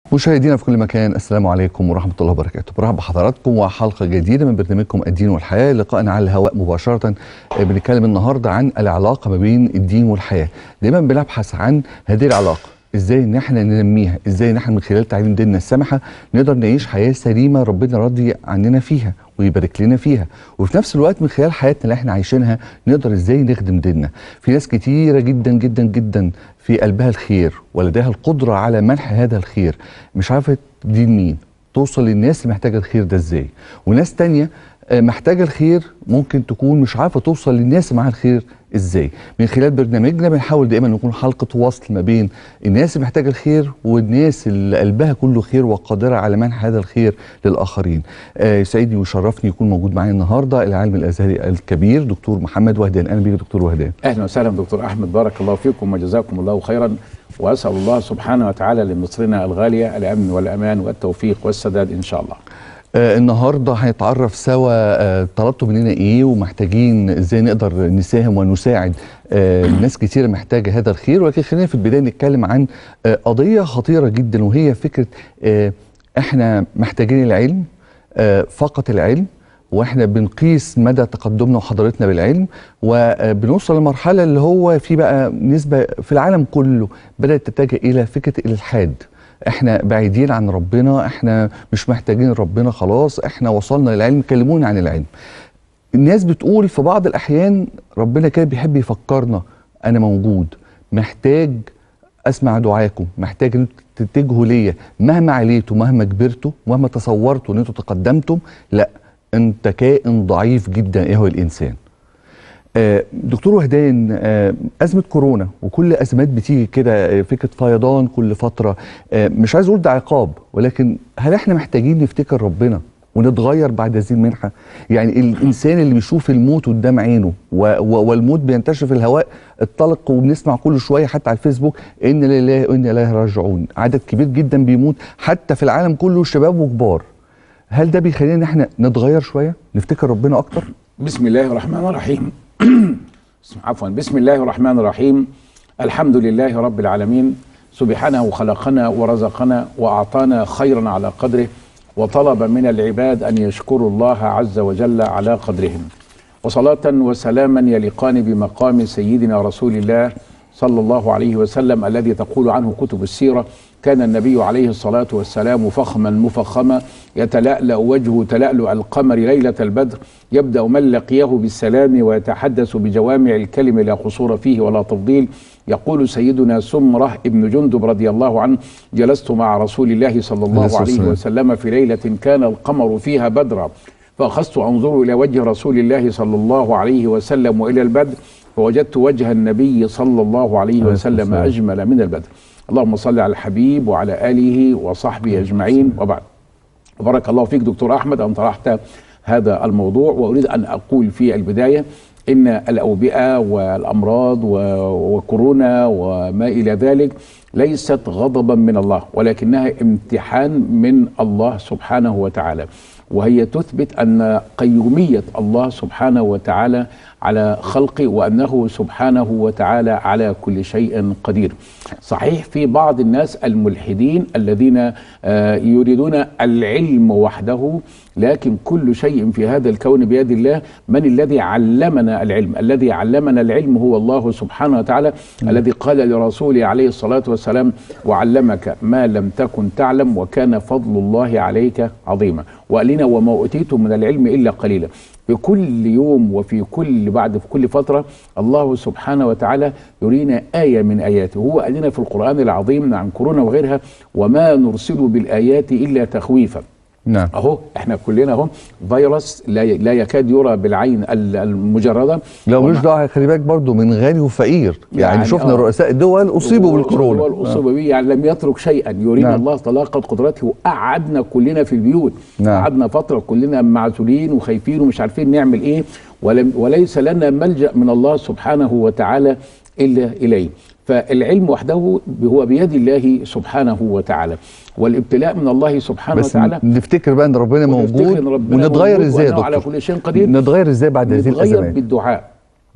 مشاهدينا في كل مكان السلام عليكم ورحمة الله وبركاته برحب بحضراتكم وحلقة جديدة من برنامجكم الدين والحياة لقائنا على الهواء مباشرة آه، بنتكلم النهاردة عن العلاقة ما بين الدين والحياة دايما بنبحث عن هذه العلاقة ازاي ان احنا ننميها ازاي ان احنا من خلال تعليم ديننا السمحة نقدر نعيش حياة سليمة ربنا راضي عننا فيها ويبارك لنا فيها وفي نفس الوقت من خلال حياتنا اللي احنا عايشينها نقدر ازاي نخدم ديننا في ناس كتيرة جدا جدا جدا في قلبها الخير ولديها القدرة على منح هذا الخير مش عارفة دين مين توصل للناس اللي محتاجة الخير ده ازاي وناس تانية آه، محتاجة الخير ممكن تكون مش عارفة توصل للناس اللي معاها الخير ازاي من خلال برنامجنا بنحاول دائما نكون حلقة وصل ما بين الناس اللي محتاجة الخير والناس اللي قلبها كله خير وقادرة على منح هذا الخير للآخرين آه، يسعدني ويشرفني يكون موجود معايا النهاردة العالم الأزهري الكبير دكتور محمد وهدان أهلا بيك يا دكتور وهدان اهلا وسهلا دكتور احمد بارك الله فيكم وجزاكم الله خيرا واسال الله سبحانه وتعالى لمصرنا الغاليه الامن والامان والتوفيق والسداد ان شاء الله. آه النهارده هنتعرف سوا آه طلبتوا مننا ايه ومحتاجين ازاي نقدر نساهم ونساعد آه ناس كتيره محتاجه هذا الخير ولكن خلينا في البدايه نتكلم عن آه قضيه خطيره جدا وهي فكره آه احنا محتاجين العلم آه فقط العلم واحنا بنقيس مدى تقدمنا وحضارتنا بالعلم وبنوصل لمرحله اللي هو في بقى نسبه في العالم كله بدات تتجه الى فكره الالحاد احنا بعيدين عن ربنا احنا مش محتاجين ربنا خلاص احنا وصلنا للعلم كلمونا عن العلم الناس بتقول في بعض الاحيان ربنا كده بيحب يفكرنا انا موجود محتاج اسمع دعاكم محتاج ان انتوا تتجهوا ليا مهما عليتوا مهما كبرتوا مهما تصورتوا ان انتوا تقدمتم لا انت كائن ضعيف جدا ايه هو الانسان آه، دكتور وهدان آه، أزمة كورونا وكل أزمات بتيجي كده آه، فكرة فيضان كل فترة آه، مش عايز أقول ده عقاب ولكن هل إحنا محتاجين نفتكر ربنا ونتغير بعد هذه المنحة يعني الإنسان اللي بيشوف الموت قدام عينه و و والموت بينتشر في الهواء الطلق وبنسمع كل شوية حتى على الفيسبوك إن لله وإن إليه راجعون عدد كبير جدا بيموت حتى في العالم كله شباب وكبار هل ده بيخلينا إن إحنا نتغير شوية نفتكر ربنا أكتر؟ بسم الله الرحمن الرحيم. بسم- عفوا بسم الله الرحمن الرحيم. الحمد لله رب العالمين سبحانه خلقنا ورزقنا واعطانا خيرا على قدره وطلب من العباد ان يشكروا الله عز وجل على قدرهم. وصلاة وسلاما يليقان بمقام سيدنا رسول الله صلى الله عليه وسلم الذي تقول عنه كتب السيرة كان النبي عليه الصلاة والسلام فخما مفخما يتلألأ وجهه تلألؤ القمر ليلة البدر يبدأ من لقيه بالسلام ويتحدث بجوامع الكلم لا قصور فيه ولا تفضيل يقول سيدنا سمرة ابن جندب رضي الله عنه جلست مع رسول الله صلى عليه الله الصلاة عليه والسلام. وسلم في ليلة كان القمر فيها بدرا فأخذت أنظر إلى وجه رسول الله صلى الله عليه وسلم وإلى البدر فوجدت وجه النبي صلى الله عليه عليه وسلم الصلاة أجمل من البدر اللهم صل على الحبيب وعلى آله وصحبه أجمعين وبعد بارك الله فيك دكتور أحمد أن طرحت هذا الموضوع وأريد أن أقول في البداية إن الأوبئة والأمراض و- وكورونا وما إلى ذلك ليست غضبا من الله ولكنها امتحان من الله سبحانه وتعالى وهي تثبت أن قيومية الله سبحانه وتعالى على خلقه وأنه سبحانه وتعالى على كل شيء قدير صحيح في بعض الناس الملحدين الذين آه، يريدون العلم وحده لكن كل شيء في هذا الكون بيد الله من الذي علمنا العلم الذي علمنا العلم هو الله سبحانه وتعالى الذي قال لرسوله عليه الصلاة والسلام وعلمك ما لم تكن تعلم وكان فضل الله عليك عظيما وقال لنا وما أوتيتم من العلم إلا قليلا في كل يوم وفي كل بعد في كل فترة الله سبحانه وتعالى يرينا آية من آياته هو قال لنا في القرآن العظيم عن كورونا وغيرها وما نرسل بالآيات إلا تخويفا نعم اهو احنا كلنا اهو فيروس لا ي- لا يكاد يرى بالعين ال- المجرده لو ومع- مش دعوه خلي بالك برضه من غني وفقير يعني, يعني شفنا آه. رؤساء الدول اصيبوا بالكورونا الدول اصيبوا بيه يعني لم يترك شيئا يرينا نعم. الله طلاقه قدرته وقعدنا كلنا في البيوت نعم. قعدنا فتره كلنا معزولين وخايفين ومش عارفين نعمل ايه ولم وليس لنا ملجا من الله سبحانه وتعالى الا اليه فالعلم وحده هو بيد الله سبحانه وتعالى والابتلاء من الله سبحانه بس وتعالى نفتكر بقى ان ربنا ونفتكر موجود إن ربنا ونتغير موجود ازاي يا وأنه على دكتور كل شيء قدير نتغير ازاي بعد هذه نتغير الازمات بالدعاء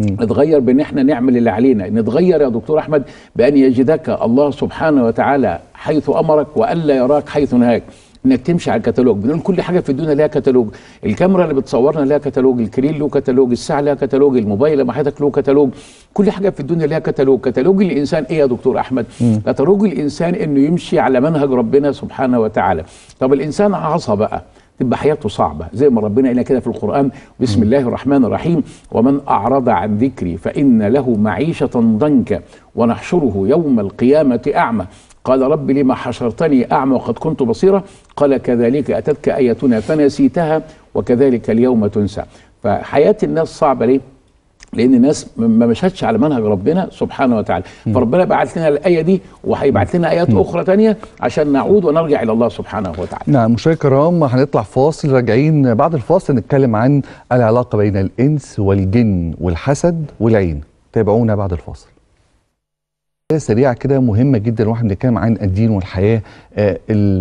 نتغير بان احنا نعمل اللي علينا نتغير يا دكتور احمد بان يجدك الله سبحانه وتعالى حيث امرك والا يراك حيث نهاك انك تمشي على الكتالوج بنقول كل حاجه في الدنيا لها كتالوج الكاميرا اللي بتصورنا لها كتالوج الكريل له كتالوج الساعه لها كتالوج الموبايل لما حضرتك له كتالوج كل حاجه في الدنيا لها كتالوج كتالوج الانسان ايه يا دكتور احمد كتالوج الانسان انه يمشي على منهج ربنا سبحانه وتعالى طب الانسان عصى بقى تبقى حياته صعبة زي ما ربنا قال كده في القرآن بسم الله الرحمن الرحيم ومن أعرض عن ذكري فإن له معيشة ضنكا ونحشره يوم القيامة أعمى قال رب لما حشرتني أعمى وقد كنت بصيرا قال كذلك أتتك آياتنا فنسيتها وكذلك اليوم تنسى فحياة الناس صعبة ليه؟ لان الناس ما مشتش على منهج ربنا سبحانه وتعالى فربنا بعت لنا الايه دي وهيبعت لنا ايات اخرى تانية عشان نعود ونرجع الى الله سبحانه وتعالى نعم مشاهدينا الكرام هنطلع فاصل راجعين بعد الفاصل نتكلم عن العلاقه بين الانس والجن والحسد والعين تابعونا بعد الفاصل سريعه كده مهمه جدا واحنا بنتكلم عن الدين والحياه آه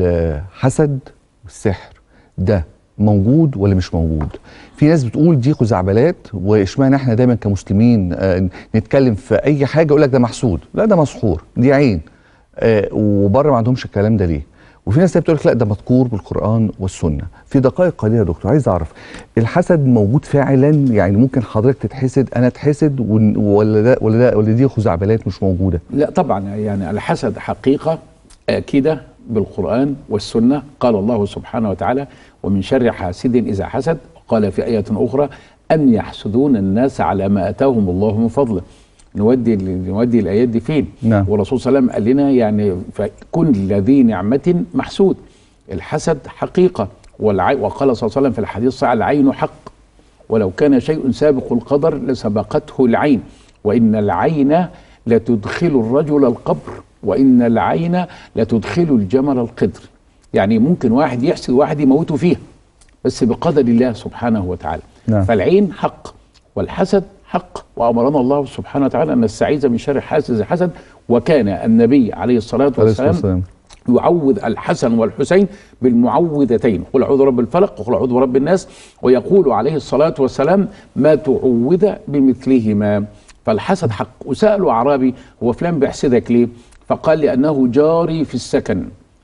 الحسد والسحر ده موجود ولا مش موجود في ناس بتقول دي خزعبلات واشمعنى احنا دايما كمسلمين آه نتكلم في اي حاجه يقول لك ده محسود لا ده مسحور دي عين آه وبره ما عندهمش الكلام ده ليه وفي ناس بتقول لك لا ده مذكور بالقران والسنه في دقائق قليله يا دكتور عايز اعرف الحسد موجود فعلا يعني ممكن حضرتك تتحسد انا اتحسد ولا ده ولا ده ولا دي خزعبلات مش موجوده لا طبعا يعني الحسد حقيقه اكيده بالقرآن والسنة قال الله سبحانه وتعالى ومن شر حاسد إذا حسد قال في آية أخرى أن يحسدون الناس على ما أتاهم الله من فضله نودي نودي الآيات دي فين نعم. والرسول صلى الله عليه وسلم قال لنا يعني فكن ذي نعمة محسود الحسد حقيقة والعي وقال صلى الله عليه وسلم في الحديث الصحيح العين حق ولو كان شيء سابق القدر لسبقته العين وإن العين لتدخل الرجل القبر وإن العين لتدخل الجمل القدر يعني ممكن واحد يحسد واحد يموته فيها بس بقدر الله سبحانه وتعالى نعم. فالعين حق والحسد حق وأمرنا الله سبحانه وتعالى أن نستعيذ من شر حاسد الحسد وكان النبي عليه الصلاة عليه الصلاة والسلام والسلام يعوذ الحسن والحسين بالمعوذتين قل اعوذ برب الفلق وقل اعوذ برب الناس ويقول عليه الصلاه والسلام ما تعوذ بمثلهما فالحسد حق وسالوا اعرابي هو فلان بيحسدك ليه؟ فقال لانه جاري في السكن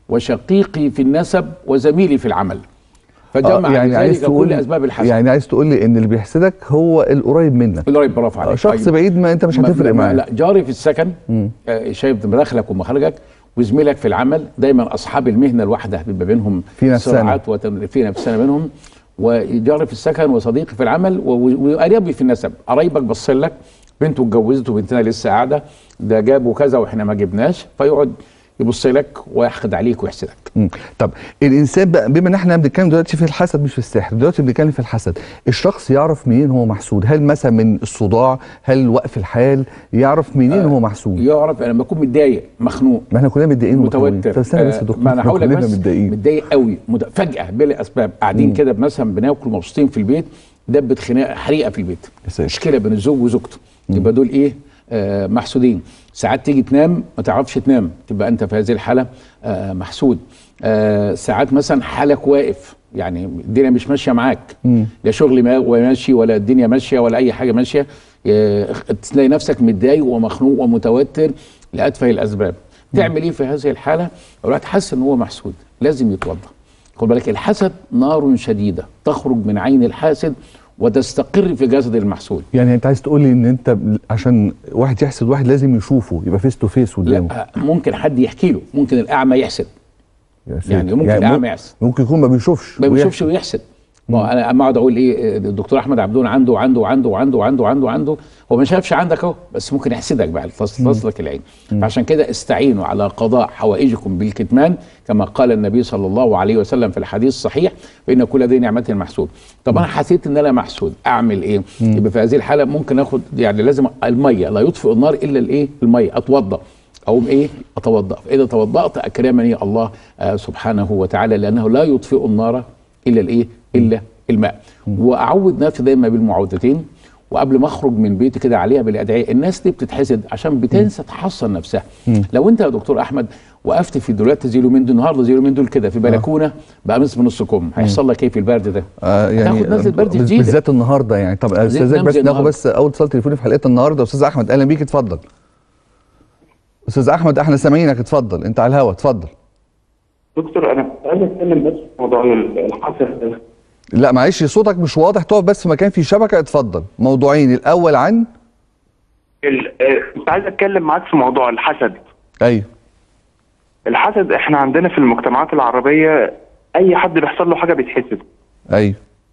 وشقيقي في النسب وزميلي في العمل فجمع يعني ذلك كل اسباب الحسد يعني عايز تقول لي ان اللي بيحسدك هو القريب منك القريب برافو عليك شخص طيب. بعيد ما انت مش ما- هتفرق ما- معاه لا جاري في السكن آه، شايف مداخلك ومخرجك وزميلك في العمل دايما اصحاب المهنه الواحده بيبقى بينهم في نفسنا. صراعات وتن- في نفسنا بينهم وجاري في السكن وصديقي في العمل و- وقريبي في النسب قرايبك بص لك بنته اتجوزت وبنتنا لسه قاعده ده جابوا كذا واحنا ما جبناش فيقعد يبص لك ويحقد عليك ويحسدك مم. طب الانسان بقى بما ان احنا بنتكلم دلوقتي في الحسد مش في السحر دلوقتي بنتكلم في الحسد الشخص يعرف منين هو محسود هل مثلا من الصداع هل وقف الحال يعرف منين هو محسود يعرف انا لما اكون متضايق مخنوق ما احنا كلنا متضايقين ومخنوقين. متوتر طب استنى بس يا آه، دكتور ما انا إحنا هقول لك كلنا بس متضايقين متضايق قوي مت... فجاه بلا اسباب قاعدين كده مثلا بناكل مبسوطين في البيت دبت خناقه حريقه في البيت يا ساتر. مشكله بين الزوج وزوجته يبقى دول ايه آه محسودين ساعات تيجي تنام ما تعرفش تنام تبقى انت في هذه الحاله آه محسود آه ساعات مثلا حالك واقف يعني الدنيا مش ماشيه معاك لا شغل ما ماشي ولا الدنيا ماشيه ولا اي حاجه ماشيه آه، تلاقي نفسك متضايق ومخنوق ومتوتر لاتفه الاسباب تعمل ايه في هذه الحاله الواحد حاسس ان هو محسود لازم يتوضا خد بالك الحسد نار شديده تخرج من عين الحاسد وتستقر في جسد المحسود يعني انت عايز تقول لي ان انت عشان واحد يحسد واحد لازم يشوفه يبقى فيس تو فيس قدامه لا ممكن حد يحكي له ممكن الاعمى يحسد يا ساتر. يعني ممكن الأعمى يحسد. ممكن يكون ما بيشوفش ما بيشوفش ويحسد. ويحسد ما هو انا اما اقعد اقول ايه الدكتور احمد عبدون عنده وعنده وعنده وعنده وعنده وعنده وعنده هو ما شافش عندك اهو بس ممكن يحسدك بقى تص- تصلك العين فعشان كده استعينوا على قضاء حوائجكم بالكتمان كما قال النبي صلى الله عليه وسلم في الحديث الصحيح فان كل ذي نعمه محسود طب انا حسيت ان انا محسود اعمل ايه يبقى في هذه الحاله ممكن اخد يعني لازم الميه لا يطفئ النار الا الايه الميه اتوضا اقوم ايه اتوضا فاذا توضات اكرمني الله آه سبحانه وتعالى لانه لا يطفئ النار الا الايه الا الماء واعوذ نفسي دايما بالمعوذتين وقبل ما اخرج من بيتي كده عليها بالادعيه الناس دي بتتحسد عشان بتنسى تحصن نفسها لو انت يا دكتور احمد وقفت في دلوقتي زي اليومين دول النهارده زي اليومين دول كده في بلكونه بقميص بنص كم هيحصل لك ايه في البرد ده؟ آه يعني هتاخد نزله برد بال- جديده بالذات النهارده يعني طب استاذك نمزج بس ناخد النهاردة. بس اول اتصال تليفوني في حلقتنا النهارده استاذ احمد اهلا بيك اتفضل استاذ احمد احنا سامعينك اتفضل انت على الهوا اتفضل دكتور انا كنت عايز اتكلم بس في موضوع الحسد ده لا معلش صوتك مش واضح تقف بس في مكان فيه شبكه اتفضل موضوعين الاول عن ال- آه، كنت عايز اتكلم معاك في موضوع الحسد ايوه الحسد احنا عندنا في المجتمعات العربيه اي حد بيحصل له حاجه بيتحسد ايوه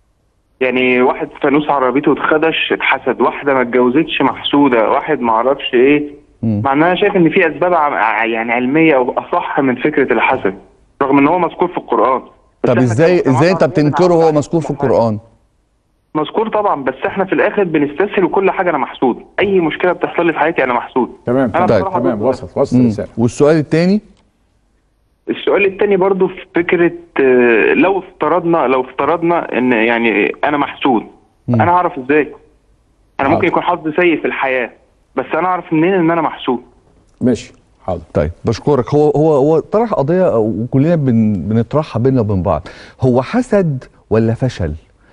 يعني واحد فانوس عربيته اتخدش اتحسد واحده ما اتجوزتش محسوده واحد ما اعرفش ايه مع ان انا شايف ان في اسباب ع- يعني علميه او اصح من فكره الحسد رغم ان هو مذكور في القران بس طب إحنا ازاي كمجتمعات ازاي انت عربية بتنكره بنعود هو عليه مذكور في كل حاجة. القران مذكور طبعا بس احنا في الاخر بنستسهل وكل حاجه انا محسود اي مشكله بتحصل لي في حياتي انا محسود تمام أنا طيب، بصراحة تمام ضد- وصلت وصلت مم. الرساله والسؤال الثاني السؤال التاني برضو في فكرة آه، لو افترضنا لو افترضنا ان يعني انا محسود انا اعرف ازاي انا ممكن حاضر. يكون حظي سيء في الحياة بس انا اعرف منين ان انا محسود ماشي حاضر طيب بشكرك هو هو هو طرح قضيه وكلنا بن بنطرحها بينا وبين بعض هو حسد ولا فشل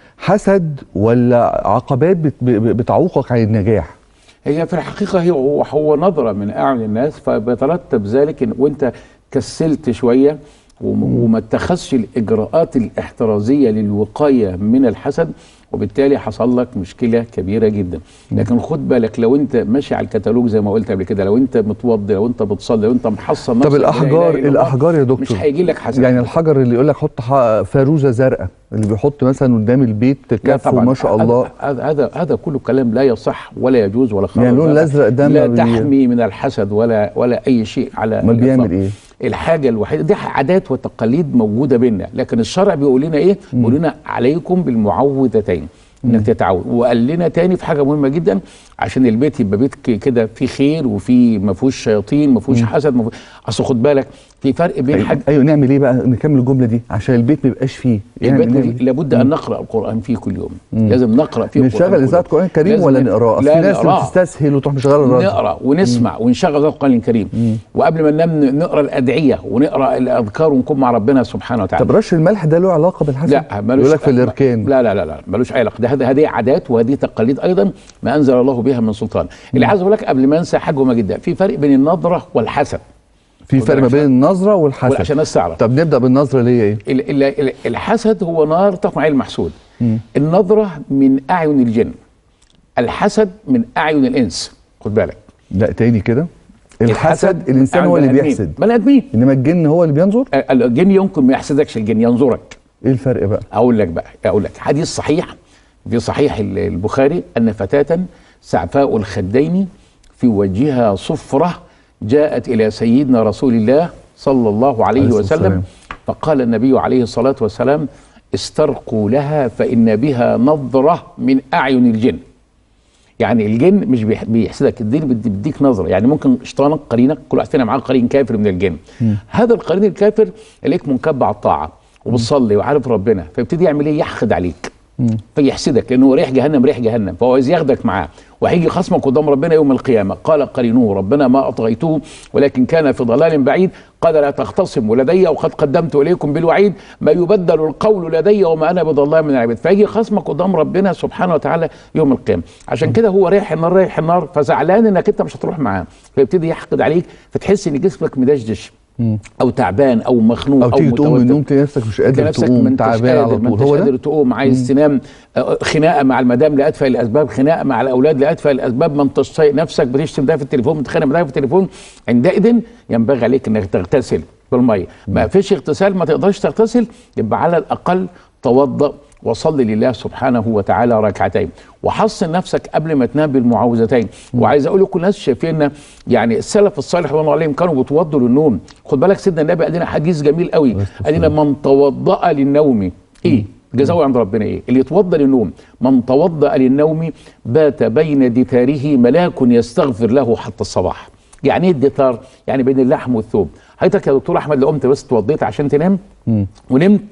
حسد ولا عقبات بت ب- بتعوقك عن النجاح هي في الحقيقة هي هو, هو نظرة من أعين الناس فبيترتب ذلك إن وأنت كسلت شوية وم- وما اتخذش الإجراءات الاحترازية للوقاية من الحسد وبالتالي حصل لك مشكلة كبيرة جدا لكن خد بالك لو أنت ماشي على الكتالوج زي ما قلت قبل كده لو أنت متوضي لو أنت بتصلي لو أنت محصن نفسك طب بلا إله الاحجار إلا الله، الاحجار يا دكتور مش هيجي لك حسد يعني الحجر اللي يقول لك حط ح- فاروزه زرقاء اللي بيحط مثلا قدام البيت لا كف طبعا وما شاء هذا- الله هذا هذا هذا كله كلام لا يصح ولا يجوز ولا خالص يعني اللون الأزرق ده ما لا بي- تحمي من الحسد ولا ولا اي شيء على امال الإطلاق. بيعمل ايه؟ الحاجه الوحيده دي عادات وتقاليد موجوده بينا لكن الشرع بيقول لنا ايه بيقول لنا عليكم بالمعوذتين انك تتعود وقال لنا تاني في حاجه مهمه جدا عشان البيت يبقى بيت ك- كده فيه خير وفيه ما فيهوش شياطين ما فيهوش حسد ما فيهوش اصل خد بالك في فرق بين حاجه ايوه نعمل ايه بقى نكمل الجمله دي عشان البيت ما يبقاش فيه يعني البيت نعمل دي لابد ان نقرا القران فيه كل يوم لازم نقرا فيه نشغل القرآن كل اذاعه يوم. القران الكريم لازم ولا ن- نقراه اصل لا في ناس نقراه. بتستسهل وتروح مشغله الراديو نقرا ونسمع ونشغل القران الكريم وقبل ما ننام نقرا الادعيه ونقرا الاذكار ونكون مع ربنا سبحانه وتعالى طب رش الملح ده له علاقه بالحسد لا ملوش يقول لك في الاركان لا لا لا لا ملوش اي علاقه ده هذه- هذه عادات وهذه تقاليد ايضا ما انزل الله بها من سلطان اللي عايز اقول لك قبل ما انسى حاجه مهمه جدا في فرق بين النظره والحسد في فرق ما بين النظره والحسد عشان الناس تعرف طب نبدا بالنظره اللي هي ايه ال- ال- ال- الحسد هو نار تقمع عين المحسود النظره من اعين الجن الحسد من اعين الانس خد بالك لا تاني كده الحسد من الانسان أعين هو اللي بني آدمين. بيحسد بني ادمين انما الجن هو اللي بينظر الجن يمكن ما يحسدكش الجن ينظرك ايه الفرق بقى اقول لك بقى اقول لك حديث صحيح في صحيح ال- البخاري ان فتاه سعفاء الخدين في وجهها صفره جاءت الى سيدنا رسول الله صلى الله عليه عليه الصلاة وسلم والسلام. فقال النبي عليه الصلاه والسلام استرقوا لها فان بها نظره من اعين الجن يعني الجن مش بيح- بيحسدك الدين بيدي- بيديك نظره يعني ممكن شيطانك قرينك كل واحد فينا معاه قرين كافر من الجن هذا القرين الكافر ليك منكب على الطاعه وبتصلي وعارف ربنا فيبتدي يعمل ايه يحقد عليك فيحسدك لانه هو ريح جهنم ريح جهنم فهو عايز ياخدك معاه وهيجي خصمك قدام ربنا يوم القيامه قال قرينوه ربنا ما اطغيته ولكن كان في ضلال بعيد قال لا تختصموا لدي وقد قدمت اليكم بالوعيد ما يبدل القول لدي وما انا بظلام من العباد فيجي خصمك قدام ربنا سبحانه وتعالى يوم القيامه عشان كده هو رايح النار رايح النار فزعلان انك انت مش هتروح معاه فيبتدي يحقد عليك فتحس ان جسمك مدشدش او تعبان او مخنوق او او, تيجي تقوم من متوتر. النوم تلاقي نفسك مش تلاقي قادر نفسك ما تقوم انتش تعبان قادر على ما طول انتش هو ده قادر تقوم عايز تنام آه، خناقه مع المدام لاتفه الاسباب خناقه مع الاولاد لاتفه الاسباب ما انتش طايق نفسك بتشتم ده في التليفون بتتخانق مع ده في التليفون عندئذ ينبغي عليك انك تغتسل بالميه ما فيش اغتسال ما تقدرش تغتسل يبقى على الاقل توضأ وصلي لله سبحانه وتعالى ركعتين وحصن نفسك قبل ما تنام بالمعوذتين وعايز اقول لكم الناس شايفيننا يعني السلف الصالح رضي الله عليهم كانوا بيتوضوا للنوم خد بالك سيدنا النبي قال لنا حديث جميل قوي قال لنا من توضأ للنوم ايه جزاؤه عند ربنا ايه اللي يتوضا للنوم من توضا للنوم بات بين دثاره ملاك يستغفر له حتى الصباح يعني ايه الدثار يعني بين اللحم والثوب حضرتك يا دكتور احمد لو قمت بس اتوضيت عشان تنام ونمت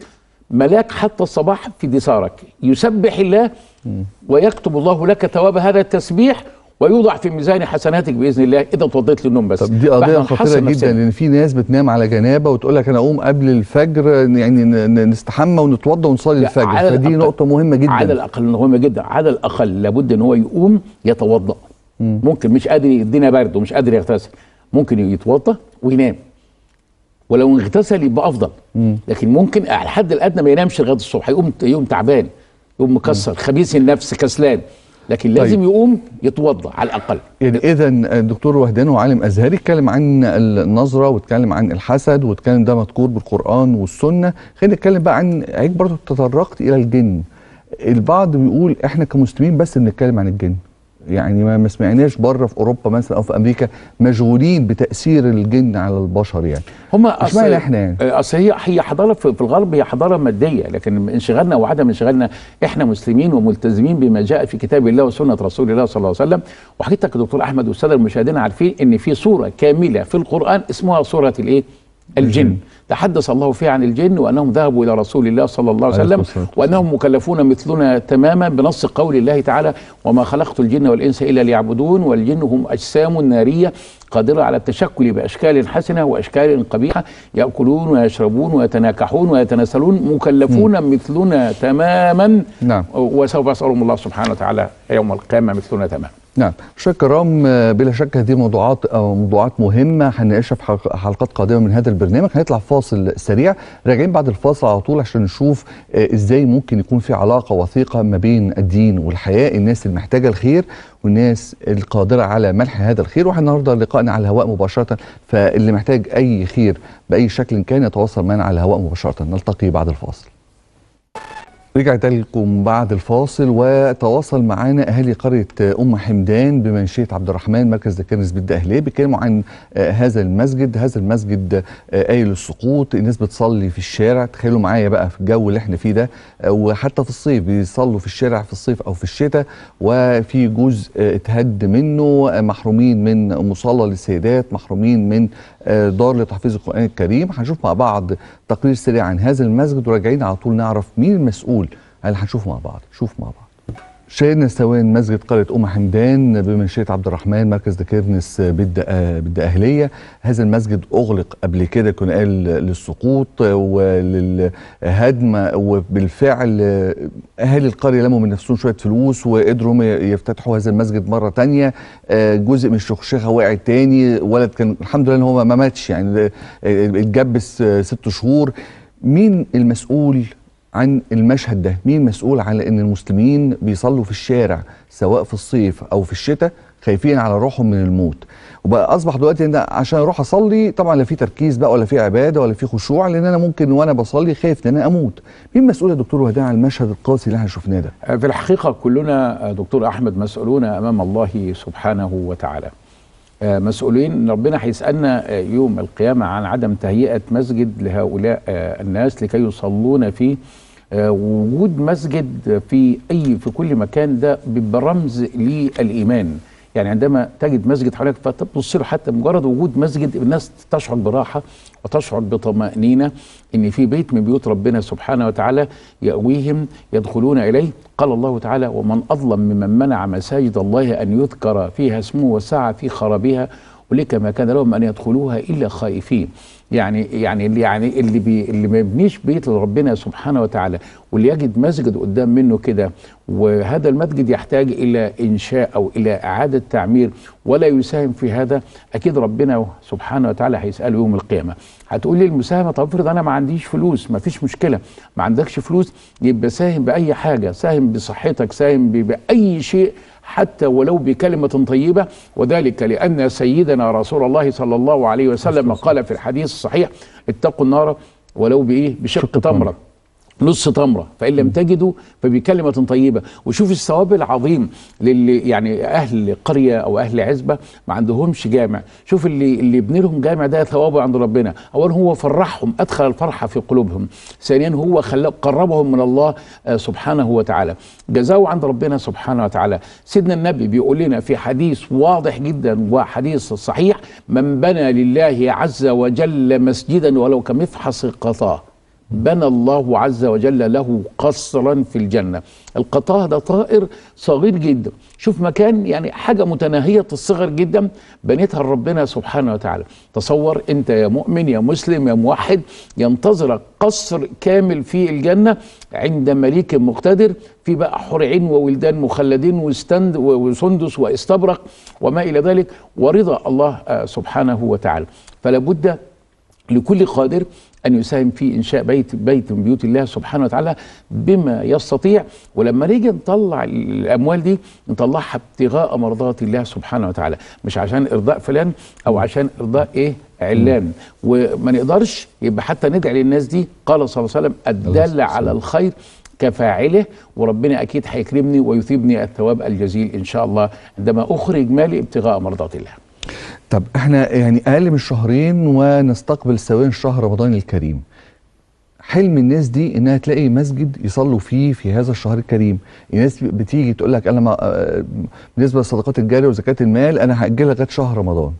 ملاك حتى الصباح في دثارك يسبح الله ويكتب الله لك ثواب هذا التسبيح ويوضع في ميزان حسناتك باذن الله اذا توضيت للنوم بس طب دي قضيه فإحنا خطيره نحصن جدا نفسنا. لان في ناس بتنام على جنابه وتقول لك انا اقوم قبل الفجر يعني ن- ن- نستحمى ونتوضى ونصلي لا، الفجر على فدي الأقل- نقطه مهمه جدا على الاقل مهمه جدا على الاقل لابد ان هو يقوم يتوضا ممكن مش قادر الدنيا برد ومش قادر يغتسل ممكن يتوضا وينام ولو اغتسل يبقى افضل لكن ممكن على الحد الادنى ما ينامش لغايه الصبح يقوم يقوم تعبان يقوم مكسر خبيث النفس كسلان لكن لازم طيب. يقوم يتوضا على الاقل يعني اذا الدكتور وهدان هو عالم ازهري اتكلم عن النظره واتكلم عن الحسد واتكلم ده مذكور بالقران والسنه خلينا نتكلم بقى عن عيك برضه تطرقت الى الجن البعض بيقول احنا كمسلمين بس بنتكلم عن الجن يعني ما ما سمعناش بره في اوروبا مثلا او في امريكا مشغولين بتاثير الجن على البشر يعني هم اشمعنى احنا يعني؟ اصل هي هي حضاره في في الغرب هي حضاره ماديه لكن انشغالنا وعدم انشغالنا احنا مسلمين وملتزمين بما جاء في كتاب الله وسنه رسول الله صلى الله عليه وسلم وحضرتك يا دكتور احمد والساده المشاهدين عارفين ان في سوره كامله في القران اسمها سوره الايه؟ الجن تحدث الله فيها عن الجن وانهم ذهبوا الى رسول الله صلى الله عليه عليه وسلم الصلاة والسلام. وانهم مكلفون مثلنا تماما بنص قول الله تعالى وما خلقت الجن والانس الا ليعبدون والجن هم اجسام ناريه قادره على التشكل باشكال حسنه واشكال قبيحه ياكلون ويشربون ويتناكحون ويتناسلون مكلفون مثلنا تماما نعم. وسوف يسالهم الله سبحانه وتعالى يوم القيامه مثلنا تماما نعم مشاهدينا الكرام آه، بلا شك هذه موضوعات أو موضوعات مهمه هنناقشها في حلق- حلقات قادمه من هذا البرنامج هنطلع فاصل سريع راجعين بعد الفاصل على طول عشان نشوف آه، ازاي ممكن يكون في علاقه وثيقه ما بين الدين والحياه الناس اللي محتاجه الخير والناس القادره على منح هذا الخير واحنا النهارده لقائنا على الهواء مباشره فاللي محتاج اي خير باي شكل كان يتواصل معنا على الهواء مباشره نلتقي بعد الفاصل رجعت لكم بعد الفاصل وتواصل معانا اهالي قريه ام حمدان بمنشيه عبد الرحمن مركز ذكرنس بيت اهليه بيتكلموا عن آه، هذا المسجد هذا المسجد آه، قايل السقوط الناس بتصلي في الشارع تخيلوا معايا بقى في الجو اللي احنا فيه ده آه، وحتى في الصيف بيصلوا في الشارع في الصيف او في الشتاء وفي جزء آه، اتهد منه آه، محرومين من مصلى للسيدات محرومين من آه، دار لتحفيظ القران الكريم هنشوف مع بعض تقرير سريع عن هذا المسجد وراجعين على طول نعرف مين المسؤول اللي هنشوفه مع بعض شوف مع بعض شاهدنا سوان مسجد قرية أم حمدان بمنشية عبد الرحمن مركز دكيرنس بد بد أهلية هذا المسجد أغلق قبل كده كنا قال للسقوط وللهدم وبالفعل أهالي القرية لموا من نفسهم شوية فلوس وقدروا هم يفتتحوا هذا المسجد مرة تانية جزء من الشخشخة وقع تاني ولد كان الحمد لله إن هو ما ماتش يعني اتجبس ست شهور مين المسؤول عن المشهد ده مين مسؤول على ان المسلمين بيصلوا في الشارع سواء في الصيف او في الشتاء خايفين على روحهم من الموت وبقى اصبح دلوقتي ان عشان اروح اصلي طبعا لا في تركيز بقى ولا في عباده ولا في خشوع لان انا ممكن وانا بصلي خايف ان انا اموت مين مسؤول يا دكتور وهدان عن المشهد القاسي اللي احنا شفناه ده في الحقيقة كلنا دكتور أحمد مسؤولون أمام الله سبحانه وتعالى آه، مسؤولين ربنا هيسألنا آه، يوم القيامة عن عدم تهيئة مسجد لهؤلاء آه، الناس لكي يصلون فيه آه، وجود مسجد في أي في كل مكان ده بيبقى رمز للإيمان يعني عندما تجد مسجد حواليك فتبص له حتى مجرد وجود مسجد الناس تشعر براحة وتشعر بطمأنينة إن في بيت من بيوت ربنا سبحانه وتعالى يأويهم يدخلون إليه قال الله تعالى ومن أظلم ممن منع مساجد الله أن يذكر فيها اسمه وسعى في خرابها ولك ما كان لهم ان يدخلوها الا خائفين يعني يعني اللي يعني اللي بي اللي ما يبنيش بيت لربنا سبحانه وتعالى واللي يجد مسجد قدام منه كده وهذا المسجد يحتاج الى انشاء او الى اعاده تعمير ولا يساهم في هذا اكيد ربنا سبحانه وتعالى هيساله يوم القيامه هتقول لي المساهمه طب افرض انا ما عنديش فلوس ما فيش مشكله ما عندكش فلوس يبقى ساهم باي حاجه ساهم بصحتك ساهم ب- باي شيء حتى ولو بكلمة طيبة وذلك لأن سيدنا رسول الله صلى الله عليه وسلم قال في الحديث الصحيح اتقوا النار ولو بإيه بشق شق تمرة نص تمرة فإن لم تجدوا فبكلمة طيبة وشوف الثواب العظيم للي يعني أهل قرية أو أهل عزبة ما عندهمش جامع شوف اللي اللي يبني لهم جامع ده ثوابه عند ربنا أولا هو فرحهم أدخل الفرحة في قلوبهم ثانيا هو خلق قربهم من الله آه، سبحانه وتعالى جزاؤه عند ربنا سبحانه وتعالى سيدنا النبي بيقول لنا في حديث واضح جدا وحديث صحيح من بنى لله عز وجل مسجدا ولو كمفحص قطاه بنى الله عز وجل له قصرا في الجنة القطاع ده طائر صغير جدا شوف مكان يعني حاجة متناهية الصغر جدا بنيتها ربنا سبحانه وتعالى تصور انت يا مؤمن يا مسلم يا موحد ينتظرك قصر كامل في الجنة عند مليك مقتدر في بقى حور عين وولدان مخلدين وستند وسندس واستبرق وما إلى ذلك ورضا الله آه، سبحانه وتعالى فلا بد لكل قادر ان يساهم في انشاء بيت بيت من بيوت الله سبحانه وتعالى بما يستطيع ولما نيجي نطلع الاموال دي نطلعها ابتغاء مرضات الله سبحانه وتعالى مش عشان ارضاء فلان او عشان ارضاء ايه علان وما نقدرش يبقى حتى ندعي للناس دي قال صلى الله عليه وسلم الدال على الخير كفاعله وربنا اكيد هيكرمني ويثيبني الثواب الجزيل ان شاء الله عندما اخرج مالي ابتغاء مرضات الله طب احنا يعني اقل من شهرين ونستقبل سويا شهر رمضان الكريم حلم الناس دي انها تلاقي مسجد يصلوا فيه في هذا الشهر الكريم الناس بتيجي تقول لك انا ما آه، بالنسبه للصدقات الجاريه وزكاه المال انا هاجلها لغايه شهر رمضان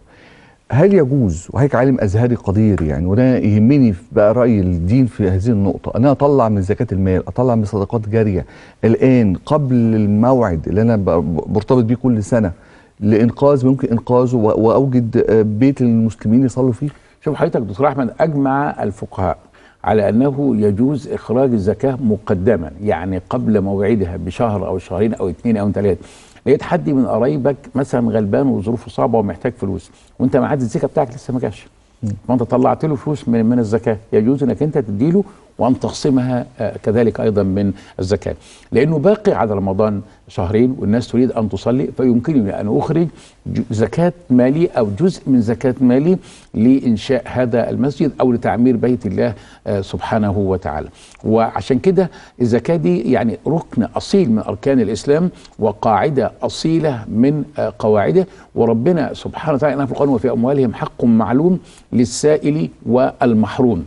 هل يجوز وهيك عالم ازهري قدير يعني وده يهمني في بقى راي الدين في هذه النقطه انا اطلع من زكاه المال اطلع من صدقات جاريه الان قبل الموعد اللي انا ب- مرتبط بيه كل سنه لانقاذ ممكن انقاذه و- واوجد آه، بيت للمسلمين يصلوا فيه شوف حضرتك دكتور احمد اجمع الفقهاء على انه يجوز اخراج الزكاه مقدما يعني قبل موعدها بشهر او شهرين او اثنين او ثلاثه لقيت حد من قرايبك مثلا غلبان وظروفه صعبه ومحتاج فلوس وانت ميعاد الزكاه بتاعك لسه ما جاش فانت طلعت له فلوس من من الزكاه يجوز انك انت تديله وان تخصمها آه، كذلك ايضا من الزكاه لانه باقي على رمضان شهرين والناس تريد ان تصلي فيمكنني ان اخرج ج- زكاه مالي او جزء من زكاه مالي لانشاء هذا المسجد او لتعمير بيت الله آه، سبحانه وتعالى وعشان كده الزكاه دي يعني ركن اصيل من اركان الاسلام وقاعده اصيله من آه، قواعده وربنا سبحانه وتعالى إنه في القرآن وفي اموالهم حق معلوم للسائل والمحروم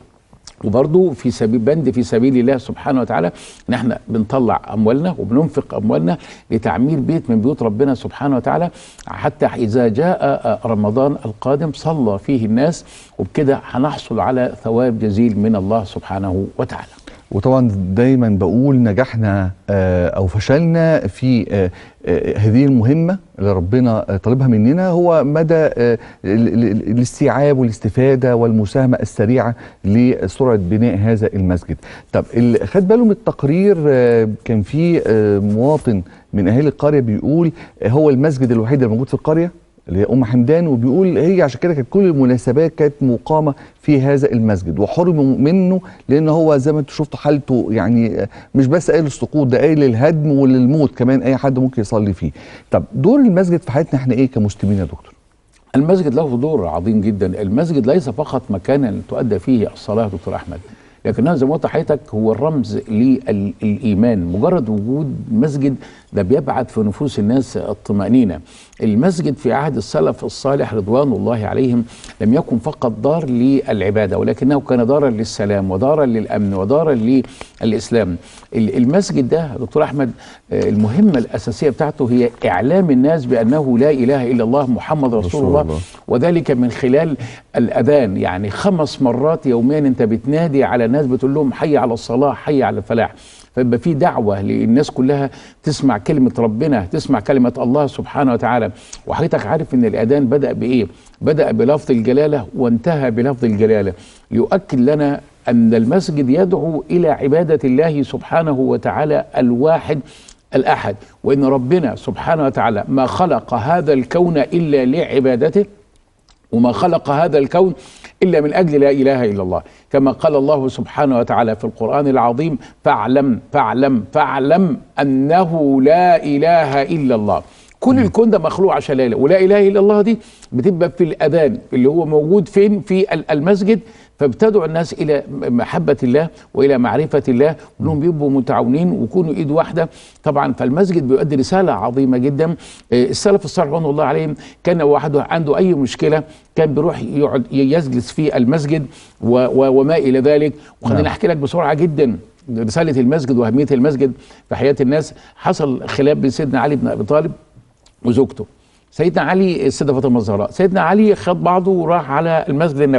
وبرضه في سبيل بند في سبيل الله سبحانه وتعالى ان احنا بنطلع اموالنا وبننفق اموالنا لتعمير بيت من بيوت ربنا سبحانه وتعالى حتى اذا جاء رمضان القادم صلى فيه الناس وبكده هنحصل على ثواب جزيل من الله سبحانه وتعالى. وطبعا دايما بقول نجحنا آه، او فشلنا في آه، آه، هذه المهمه اللي ربنا آه، طالبها مننا هو مدى آه، ال- ال- الاستيعاب والاستفاده والمساهمه السريعه لسرعه بناء هذا المسجد. طب اللي خد باله من التقرير آه، كان في آه، مواطن من اهالي القريه بيقول آه، هو المسجد الوحيد اللي موجود في القريه اللي هي ام حمدان وبيقول هي عشان كده كانت كل المناسبات كانت مقامه في هذا المسجد وحرموا منه لان هو زي ما انتم شفتوا حالته يعني مش بس قايل السقوط ده قايل للهدم وللموت كمان اي حد ممكن يصلي فيه. طب دور المسجد في حياتنا احنا ايه كمسلمين يا دكتور؟ المسجد له دور عظيم جدا، المسجد ليس فقط مكانا تؤدى فيه الصلاه دكتور احمد، لكنها زي ما قلت لحضرتك هو الرمز للايمان، مجرد وجود مسجد ده بيبعث في نفوس الناس الطمانينه. المسجد في عهد السلف الصالح رضوان الله عليهم لم يكن فقط دار للعباده ولكنه كان دارا للسلام ودارا للامن ودارا للاسلام. ال- المسجد ده دكتور احمد آه، المهمه الاساسيه بتاعته هي اعلام الناس بانه لا اله الا الله محمد رسول, رسول الله, الله. وذلك من خلال الاذان يعني خمس مرات يوميا انت بتنادي على الناس بتقول لهم حي على الصلاه حي على الفلاح فيبقى في دعوه للناس كلها تسمع كلمه ربنا تسمع كلمه الله سبحانه وتعالى وحضرتك عارف ان الاذان بدا بايه بدا بلفظ الجلاله وانتهى بلفظ الجلاله يؤكد لنا ان المسجد يدعو الى عباده الله سبحانه وتعالى الواحد الاحد وان ربنا سبحانه وتعالى ما خلق هذا الكون الا لعبادته وما خلق هذا الكون الا من اجل لا اله الا الله كما قال الله سبحانه وتعالى في القران العظيم فاعلم فاعلم فاعلم انه لا اله الا الله كل الكون ده مخلوق عشان لا اله ولا اله الا الله دي بتبقى في الاذان اللي هو موجود فين في ال- المسجد فابتدعوا الناس الى محبه الله والى معرفه الله وانهم بيبقوا متعاونين ويكونوا ايد واحده طبعا فالمسجد بيؤدي رساله عظيمه جدا آه، السلف الصالح رضوان الله عليهم كان واحد عنده اي مشكله كان بيروح يقعد يجلس في المسجد و و وما الى ذلك وخليني نعم. احكي لك بسرعه جدا رساله المسجد واهميه المسجد في حياه الناس حصل خلاف بين سيدنا علي بن ابي طالب وزوجته سيدنا علي السيده فاطمه الزهراء سيدنا علي خد بعضه وراح على المسجد النبوي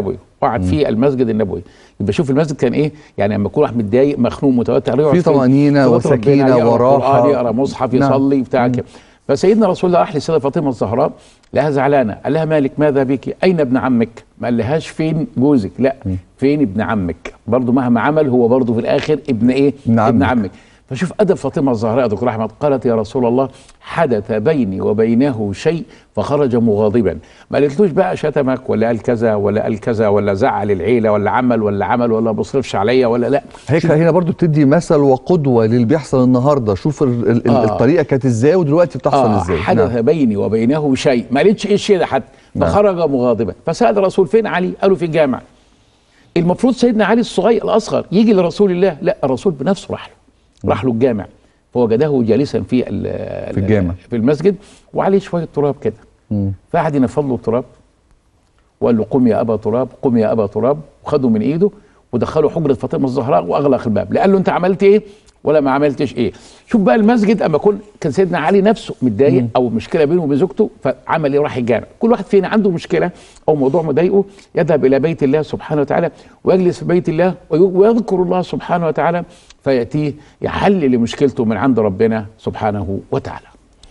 وقعد في المسجد النبوي يبقى شوف المسجد كان ايه يعني لما يكون واحد متضايق مخنوق متوتر يقعد في فين؟ طمأنينة في بيت ربنا، وسكينة يقرأ وراحة. قرآن، يقرا مصحف نعم. يصلي بتاع كده فسيدنا رسول الله راح للسيده فاطمه الزهراء لها زعلانه قال لها مالك ماذا بك اين ابن عمك ما قالهاش فين جوزك لا فين ابن عمك برضه مهما عمل هو برضه في الاخر ابن ايه ابن ابن عمك. عمك فشوف ادب فاطمه الزهراء يا دكتور احمد قالت يا رسول الله حدث بيني وبينه شيء فخرج مغاضبا ما قالتلوش بقى شتمك ولا قال كذا ولا قال كذا ولا زعل العيله ولا عمل ولا عمل ولا ما بيصرفش عليا ولا لا هيك هنا برضو بتدي مثل وقدوة للي بيحصل النهاردة شوف ال- ال- آه. الطريقة كانت ازاي ودلوقتي بتحصل آه ازاي حدث نعم. بيني وبينه شيء ما قالتش ايه الشيء ده حتى نعم. فخرج مغاضبا فسال الرسول فين علي قالوا في الجامع المفروض سيدنا علي الصغير الاصغر يجي لرسول الله لا الرسول بنفسه راح له راح له الجامع فوجده جالسا في ال- في الجامع. في المسجد وعليه شويه تراب كده مم. فقعد ينفض له التراب وقال له قم يا ابا تراب قم يا ابا تراب وخده من ايده ودخله حجره فاطمه الزهراء واغلق الباب لا قال له انت عملت ايه ولا ما عملتش ايه شوف بقى المسجد اما يكون كان سيدنا علي نفسه متضايق او مشكله بينه وبين زوجته فعمل ايه راح الجامع كل واحد فينا عنده مشكله او موضوع مضايقه يذهب الى بيت الله سبحانه وتعالى ويجلس في بيت الله وي- ويذكر الله سبحانه وتعالى فياتيه يحل لمشكلته من عند ربنا سبحانه وتعالى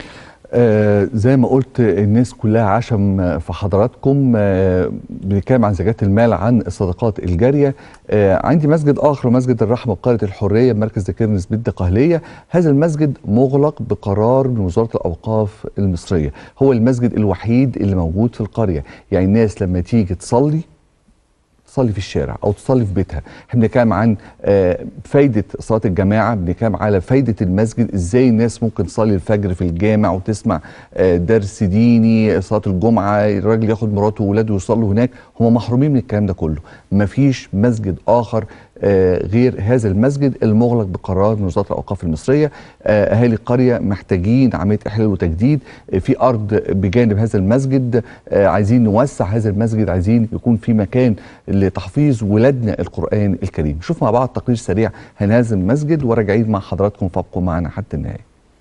آه زي ما قلت الناس كلها عشم آه، في حضراتكم آه بنتكلم عن زكاة المال عن الصدقات الجارية آه عندي مسجد آخر مسجد الرحمة بقرية الحرية مركز ذكرنس بالدقهلية هذا المسجد مغلق بقرار من وزارة الأوقاف المصرية هو المسجد الوحيد اللي موجود في القرية يعني الناس لما تيجي تصلي تصلي في الشارع او تصلي في بيتها احنا بنتكلم عن آه، فايده صلاه الجماعه بنتكلم على فايده المسجد ازاي الناس ممكن تصلي الفجر في الجامع وتسمع آه، درس ديني صلاه الجمعه الراجل ياخد مراته واولاده ويصلوا هناك هم محرومين من الكلام ده كله مفيش مسجد اخر آه، غير هذا المسجد المغلق بقرار من وزاره الاوقاف المصريه آه، اهالي القريه محتاجين عمليه احلال وتجديد آه، في ارض بجانب هذا المسجد آه، عايزين نوسع هذا المسجد عايزين يكون في مكان لتحفيظ ولادنا القران الكريم شوف مع بعض تقرير سريع عن هذا المسجد وراجعين مع حضراتكم فابقوا معنا حتى النهايه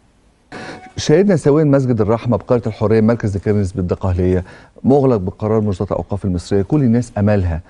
شاهدنا سويا مسجد الرحمه بقريه الحريه مركز ذكرنس بالدقهليه مغلق بقرار من وزاره الاوقاف المصريه كل الناس امالها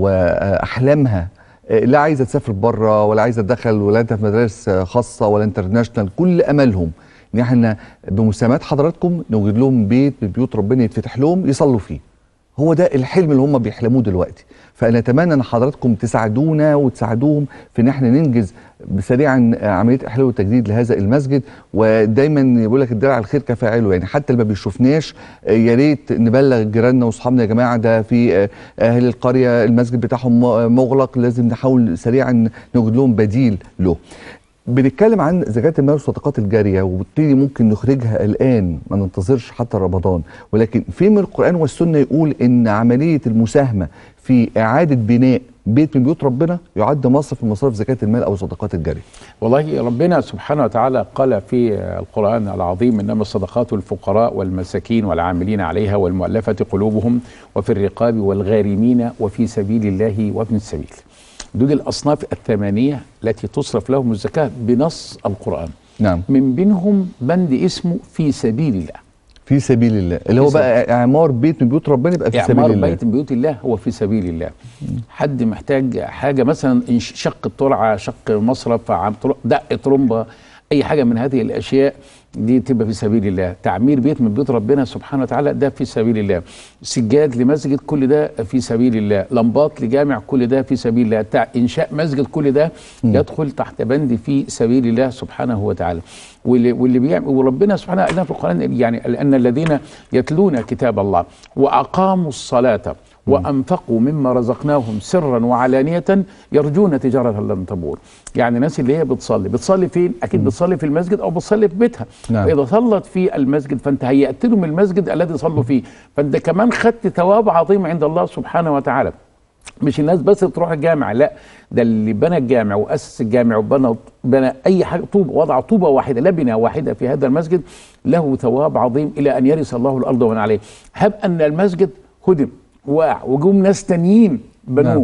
واحلامها آه، لا عايزه تسافر بره ولا عايزه تدخل ولادها في مدارس آه، خاصه ولا انترناشونال كل املهم ان احنا بمساهمات حضراتكم نوجد لهم بيت من بيوت ربنا يتفتح لهم يصلوا فيه هو ده الحلم اللي هم بيحلموه دلوقتي فانا اتمنى ان حضراتكم تساعدونا وتساعدوهم في ان احنا ننجز سريعا عمليه احلال وتجديد لهذا المسجد ودايما يقول لك الدرع الخير كفاعله يعني حتى اللي ما بيشوفناش آه، يا ريت نبلغ جيراننا واصحابنا يا جماعه ده في آه، اهل القريه المسجد بتاعهم م- مغلق لازم نحاول سريعا نوجد لهم بديل له بنتكلم عن زكاة المال والصدقات الجارية وبالتالي ممكن نخرجها الآن ما ننتظرش حتى رمضان ولكن في من القرآن والسنة يقول إن عملية المساهمة في إعادة بناء بيت من بيوت ربنا يعد مصرف من مصارف زكاة المال أو الصدقات الجارية والله ربنا سبحانه وتعالى قال في القرآن العظيم إنما الصدقات الفقراء والمساكين والعاملين عليها والمؤلفة قلوبهم وفي الرقاب والغارمين وفي سبيل الله وابن السبيل دول الأصناف الثمانية التي تصرف لهم الزكاة بنص القرآن نعم من بينهم بند اسمه في سبيل الله في سبيل الله اللي هو في بقى إعمار بيت من بيوت ربنا يبقى في سبيل إعمار الله بيت من بيوت الله هو في سبيل الله حد محتاج حاجة مثلا إن شق الترعة شق مصرف عم طر- دق طرمبة أي حاجة من هذه الأشياء دي تبقى في سبيل الله تعمير بيت من بيوت ربنا سبحانه وتعالى ده في سبيل الله سجاد لمسجد كل ده في سبيل الله لمبات لجامع كل ده في سبيل الله تع... إنشاء مسجد كل ده يدخل تحت بند في سبيل الله سبحانه وتعالى واللي, واللي بيعمل وربنا سبحانه قال في القرآن يعني لأن الذين يتلون كتاب الله وأقاموا الصلاة وأنفقوا مما رزقناهم سرا وعلانية يرجون تجارة لن تبور يعني الناس اللي هي بتصلي بتصلي فين أكيد بتصلي في المسجد أو بتصلي في بيتها نعم. فإذا صلت في المسجد فأنت هيأت لهم المسجد الذي صلوا فيه فأنت كمان خدت ثواب عظيم عند الله سبحانه وتعالى مش الناس بس تروح الجامع لا ده اللي بنى الجامع واسس الجامع وبنى بنى اي حاجه طوبه وضع طوبه واحده لبنه واحده في هذا المسجد له ثواب عظيم الى ان يرث الله الارض ومن عليه هب ان المسجد هدم وقع وجم ناس تانيين بنوه نعم.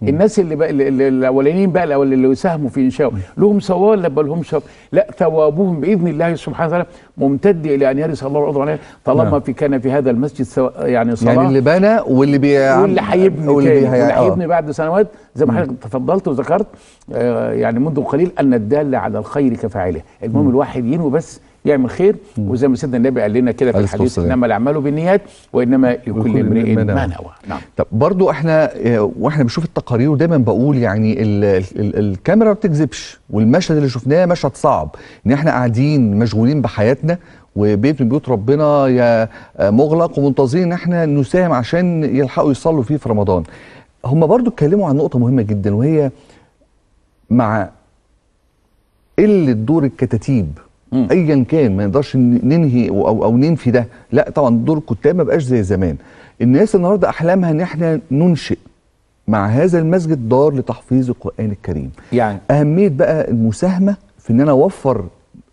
الناس اللي بقى اللي- اللي- الاولانيين بقى الأول- اللي يساهموا في انشائه لهم ثواب ولا بل لهم ثواب لا ثوابهم باذن الله سبحانه وتعالى ممتد الى ان يرث الله الارض عليه طالما نعم. في كان في هذا المسجد سوا يعني صلاه يعني اللي بنى واللي بي واللي هيبني واللي تاني بي- واللي آه. هيبني بعد سنوات زي ما حضرتك تفضلت وذكرت آه يعني منذ قليل ان الدال على الخير كفاعله المهم الواحد ينوي بس يعمل خير وزي ما سيدنا النبي قال لنا كده في عليه الصلاة الحديث والسلام. انما الاعمال بالنيات وانما لكل لكل امرئ ما نوى. ما نوى نعم طب برضو احنا آه، واحنا بنشوف التقارير ودايما بقول يعني ال ال الكاميرا ما بتكذبش والمشهد اللي شفناه مشهد صعب ان احنا قاعدين مشغولين بحياتنا وبيت من بيوت ربنا يا آه، مغلق ومنتظرين ان احنا نساهم عشان يلحقوا يصلوا فيه في رمضان هم برضو اتكلموا عن نقطة مهمة جدا وهي مع قلة دور الكتاتيب مم. ايا كان ما نقدرش ن- ننهي او او أو ننفي ده لا طبعا دور الكتاب ما بقاش زي زمان الناس النهارده احلامها ان احنا ننشئ مع هذا المسجد دار لتحفيظ القران الكريم يعني اهميه بقى المساهمه في ان انا اوفر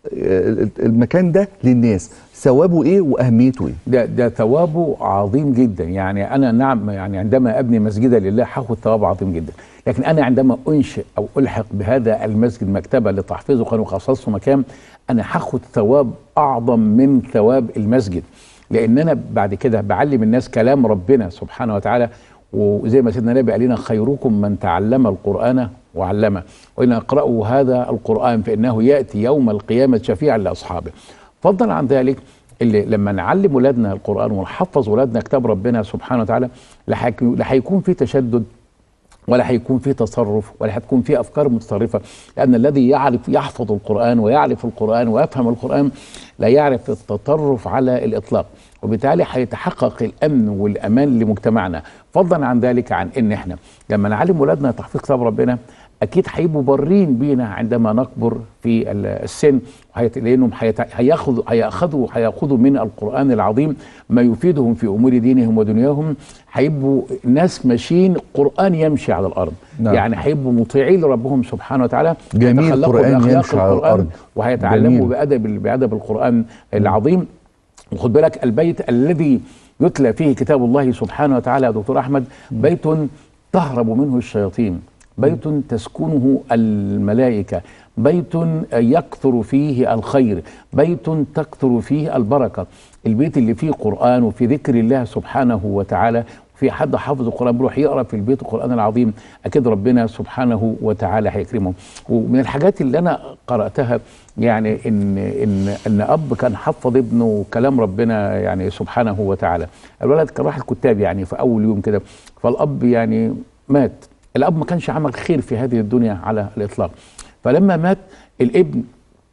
آه، المكان ده للناس ثوابه ايه واهميته ايه ده ده ثوابه عظيم جدا يعني انا نعم يعني عندما ابني مسجدا لله هاخد ثواب عظيم جدا لكن انا عندما انشئ او الحق بهذا المسجد مكتبه لتحفيظ القران وخصصته مكان انا هاخد ثواب اعظم من ثواب المسجد لان انا بعد كده بعلم الناس كلام ربنا سبحانه وتعالى وزي ما سيدنا النبي قال لنا خيركم من تعلم القران وعلمه وان اقرأوا هذا القران فانه ياتي يوم القيامه شفيعا لاصحابه فضلا عن ذلك اللي لما نعلم ولادنا القرآن ونحفظ ولادنا كتاب ربنا سبحانه وتعالى لا هيك- لا هيكون في تشدد ولا هيكون في تصرف ولا هتكون في افكار متطرفه لان الذي يعرف يحفظ القران ويعرف القران ويفهم القران لا يعرف التطرف على الاطلاق وبالتالي هيتحقق الامن والامان لمجتمعنا فضلا عن ذلك عن ان احنا لما نعلم ولادنا تحفيظ كتاب ربنا اكيد هيبقوا بارين بينا عندما نكبر في ال- السن وهيت- لانهم هيت- هياخذوا هياخذوا هياخذوا من القران العظيم ما يفيدهم في امور دينهم ودنياهم هيبقوا ناس ماشيين قران يمشي على الارض نعم. يعني هيبقوا مطيعين لربهم سبحانه وتعالى جميل يتخلقوا قرآن بأخلاق يمشي على القرآن الأرض. وهيتعلموا جميل. بادب بادب القران العظيم وخد بالك البيت الذي يتلى فيه كتاب الله سبحانه وتعالى يا دكتور احمد بيت تهرب منه الشياطين بيت تسكنه الملائكه بيت يكثر فيه الخير بيت تكثر فيه البركه البيت اللي فيه قران وفي ذكر الله سبحانه وتعالى في حد حافظ القران بيروح يقرا في البيت القران العظيم اكيد ربنا سبحانه وتعالى هيكرمه ومن الحاجات اللي انا قراتها يعني ان ان ان اب كان حفظ ابنه كلام ربنا يعني سبحانه وتعالى الولد كان راح الكتاب يعني في اول يوم كده فالاب يعني مات الاب ما كانش عمل خير في هذه الدنيا على الاطلاق فلما مات الابن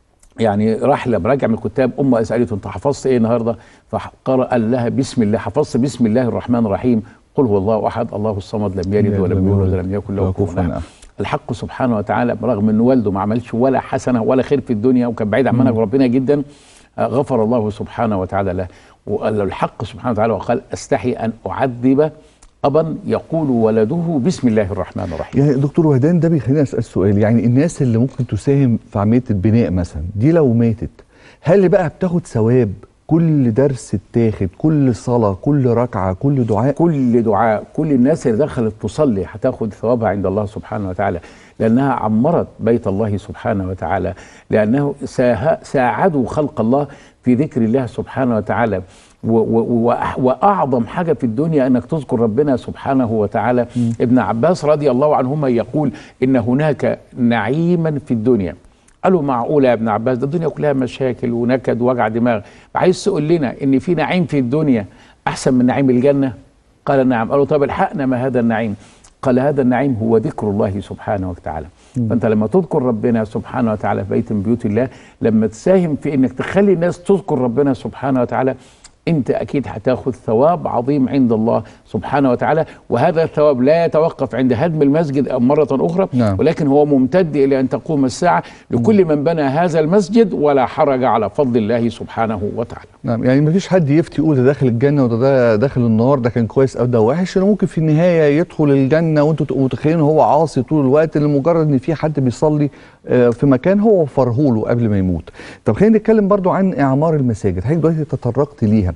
يعني راح لما راجع من الكتاب امه سالته انت حفظت ايه النهارده؟ فقرأ قال لها بسم الله حفظت بسم الله الرحمن الرحيم قل هو الله احد الله الصمد لم يلد ولم يولد ولم يكن له كفوا احد الحق سبحانه وتعالى برغم ان والده ما عملش ولا حسنه ولا خير في الدنيا وكان بعيد عن منهج ربنا جدا آه، غفر الله سبحانه وتعالى له وقال له الحق سبحانه وتعالى وقال استحي ان اعذب ابا يقول ولده بسم الله الرحمن الرحيم يعني دكتور وهدان ده بيخليني اسال سؤال يعني الناس اللي ممكن تساهم في عمليه البناء مثلا دي لو ماتت هل اللي بقى بتاخد ثواب كل درس اتاخد كل صلاه كل ركعه كل دعاء كل دعاء كل الناس اللي دخلت تصلي هتاخد ثوابها عند الله سبحانه وتعالى لأنها عمرت بيت الله سبحانه وتعالى لأنه ساه- ساعدوا خلق الله في ذكر الله سبحانه وتعالى و و وأح- وأعظم حاجة في الدنيا أنك تذكر ربنا سبحانه وتعالى ابن عباس رضي الله عنهما يقول إن هناك نعيما في الدنيا قالوا معقولة يا ابن عباس ده الدنيا كلها مشاكل ونكد ووجع دماغ عايز تقول لنا ان في نعيم في الدنيا احسن من نعيم الجنة قال نعم قالوا طب الحقنا ما هذا النعيم قال هذا النعيم هو ذكر الله سبحانه وتعالى فانت لما تذكر ربنا سبحانه وتعالى في بيت من بيوت الله لما تساهم في انك تخلي الناس تذكر ربنا سبحانه وتعالى انت اكيد هتاخذ ثواب عظيم عند الله سبحانه وتعالى وهذا الثواب لا يتوقف عند هدم المسجد مره اخرى نعم. ولكن هو ممتد الى ان تقوم الساعه لكل من بنى هذا المسجد ولا حرج على فضل الله سبحانه وتعالى نعم يعني مفيش حد يفتي يقول ده داخل الجنه وده ده داخل النار ده كان كويس او ده وحش لأنه ممكن في النهايه يدخل الجنه وانتوا تبقوا متخيلين هو عاصي طول الوقت لمجرد ان في حد بيصلي آه، في مكان هو وفره له قبل ما يموت. طب خلينا نتكلم برضو عن اعمار المساجد، حضرتك دلوقتي تطرقت ليها.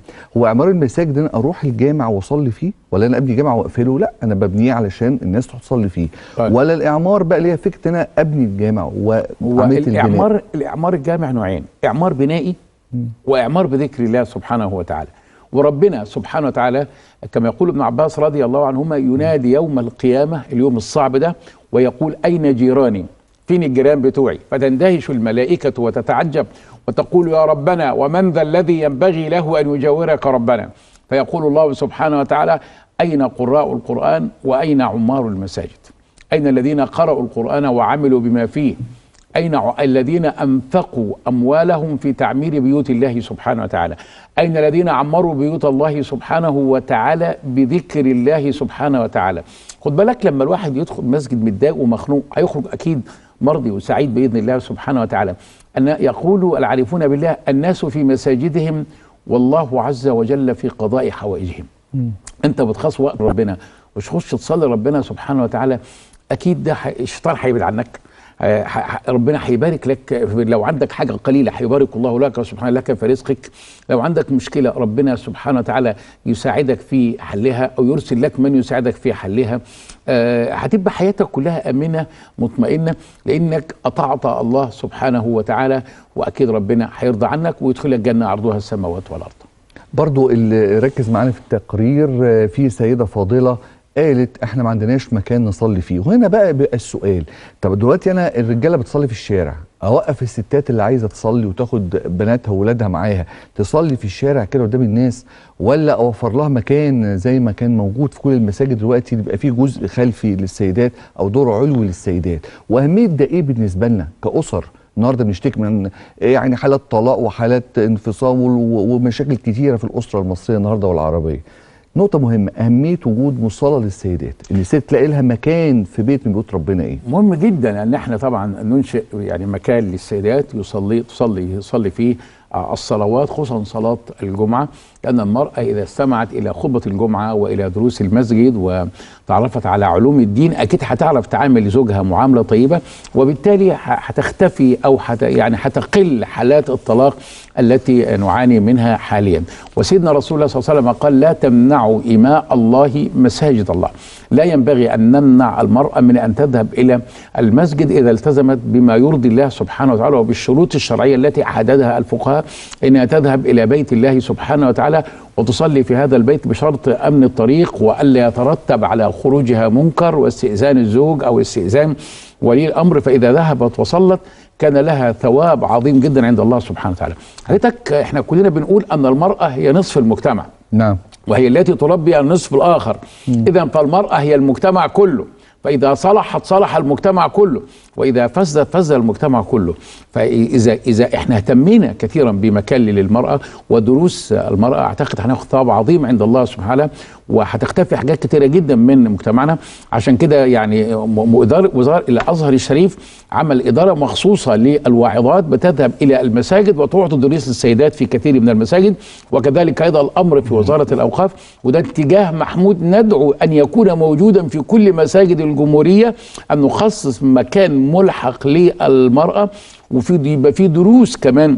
هو اعمار المساجد ان أنا اروح الجامع واصلي فيه ولا انا ابني جامع واقفله لا انا ببنيه علشان الناس تروح تصلي فيه طيب. ولا الاعمار بقى ليها فكره ان انا ابني الجامع هو وعمليه البناء الاعمار الاعمار الجامع نوعين اعمار بنائي واعمار بذكر الله سبحانه وتعالى وربنا سبحانه وتعالى كما يقول ابن عباس رضي الله عنهما ينادي يوم القيامه اليوم الصعب ده ويقول اين جيراني فين الجيران بتوعي فتندهش الملائكه وتتعجب وتقول يا ربنا ومن ذا الذي ينبغي له ان يجاورك ربنا فيقول الله سبحانه وتعالى اين قراء القران واين عمار المساجد أين الذين قرأوا القرآن وعملوا بما فيه أين ع- الذين أنفقوا أموالهم في تعمير بيوت الله سبحانه وتعالى أين الذين عمروا بيوت الله سبحانه وتعالى بذكر الله سبحانه وتعالى خد بالك لما الواحد يدخل مسجد متضايق ومخنوق هيخرج أكيد مرضي وسعيد بإذن الله سبحانه وتعالى أن يقول العارفون بالله الناس في مساجدهم والله عز وجل في قضاء حوائجهم انت بتخاص وقت ربنا مش تخش تصلي ربنا سبحانه وتعالى اكيد ده ح- الشيطان هيبعد عنك آه، ح- ح- ربنا هيبارك لك لو عندك حاجه قليله هيبارك الله لك سبحانه لك في رزقك لو عندك مشكله ربنا سبحانه وتعالى يساعدك في حلها او يرسل لك من يساعدك في حلها آه، هتبقى حياتك كلها امنه مطمئنه لانك اطعت الله سبحانه وتعالى واكيد ربنا هيرضى عنك ويدخلك جنه عرضها السماوات والارض برضو اللي ركز معانا في التقرير آه، في سيدة فاضلة قالت احنا ما عندناش مكان نصلي فيه وهنا بقى بيبقى السؤال طب دلوقتي انا الرجاله بتصلي في الشارع اوقف الستات اللي عايزه تصلي وتاخد بناتها وولادها معاها تصلي في الشارع كده قدام الناس ولا اوفر لها مكان زي ما كان موجود في كل المساجد دلوقتي يبقى فيه جزء خلفي للسيدات او دور علوي للسيدات واهميه ده ايه بالنسبه لنا كاسر النهارده بنشتكي من يعني حالات طلاق وحالات انفصام و- ومشاكل كتيره في الاسره المصريه النهارده والعربيه. نقطة مهمة أهمية وجود مصلى للسيدات، إن الست تلاقي لها مكان في بيت من بيوت ربنا إيه؟ مهم جدا ان احنا طبعا ننشئ يعني مكان للسيدات يصلي تصلي يصلي فيه آه، الصلوات خصوصا صلاه الجمعه لان المراه اذا استمعت الى خطبه الجمعه والى دروس المسجد وتعرفت على علوم الدين اكيد هتعرف تعامل زوجها معامله طيبه وبالتالي ه- هتختفي او حت يعني هتقل حالات الطلاق التي نعاني منها حاليا وسيدنا رسول الله صلى الله عليه وسلم قال لا تمنعوا إماء الله مساجد الله لا ينبغي أن نمنع المرأة من أن تذهب إلى المسجد إذا التزمت بما يرضي الله سبحانه وتعالى وبالشروط الشرعية التي حددها الفقهاء إنها تذهب إلى بيت الله سبحانه وتعالى وتصلي في هذا البيت بشرط أمن الطريق وألا يترتب على خروجها منكر واستئذان الزوج أو استئذان ولي الأمر فإذا ذهبت وصلت كان لها ثواب عظيم جدا عند الله سبحانه وتعالى حضرتك احنا كلنا بنقول أن المرأة هي نصف المجتمع نعم وهي التي تربي النصف الآخر إذا فالمرأة هي المجتمع كله فإذا صلحت صلح المجتمع كله وإذا فسدت فسد المجتمع كله فإذا إذا إحنا اهتمينا كثيرا بمكان للمرأة ودروس المرأة أعتقد هناخد ثواب عظيم عند الله سبحانه وهتختفي حاجات كثيرة جدا من مجتمعنا عشان كده يعني م- م- إدارة وزارة الأزهر الشريف عمل إدارة مخصوصة للواعظات بتذهب إلى المساجد وتعطي دروس للسيدات في كثير من المساجد وكذلك أيضا الأمر في وزارة الأوقاف وده اتجاه محمود ندعو أن يكون موجودا في كل مساجد الجمهورية أن نخصص مكان ملحق للمرأة وفي يبقى في دروس كمان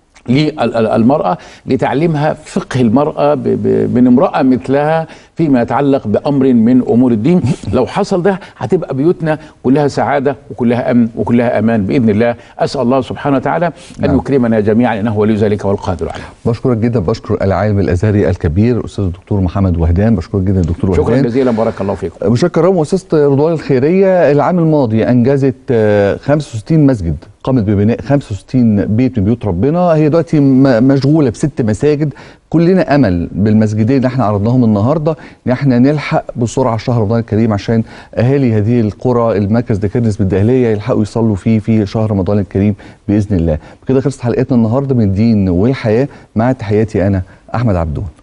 للمرأة لتعليمها فقه المرأة ب- ب- من امرأة مثلها فيما يتعلق بأمر من أمور الدين لو حصل ده هتبقى بيوتنا كلها سعادة وكلها أمن وكلها أمان بإذن الله أسأل الله سبحانه وتعالى أن نعم. يكرمنا جميعا إنه ولي ذلك والقادر عليه بشكرك جدا بشكر العالم الازهري الكبير استاذ الدكتور محمد وهدان بشكرك جدا دكتور شكرا وهدان جزيلا بارك الله فيكم مشكرة مؤسسة رضوان الخيرية العام الماضي أنجزت آه، 65 مسجد قامت ببناء 65 بيت من بيوت ربنا هي دلوقتي م- مشغولة بست مساجد كلنا أمل بالمسجدين اللي احنا عرضناهم النهاردة إن احنا نلحق بسرعة شهر رمضان الكريم عشان أهالي هذه القرى المركز ده كنس بالدهلية يلحقوا يصلوا فيه في شهر رمضان الكريم بإذن الله بكده خلصت حلقتنا النهاردة من الدين والحياة مع تحياتي أنا أحمد عبدون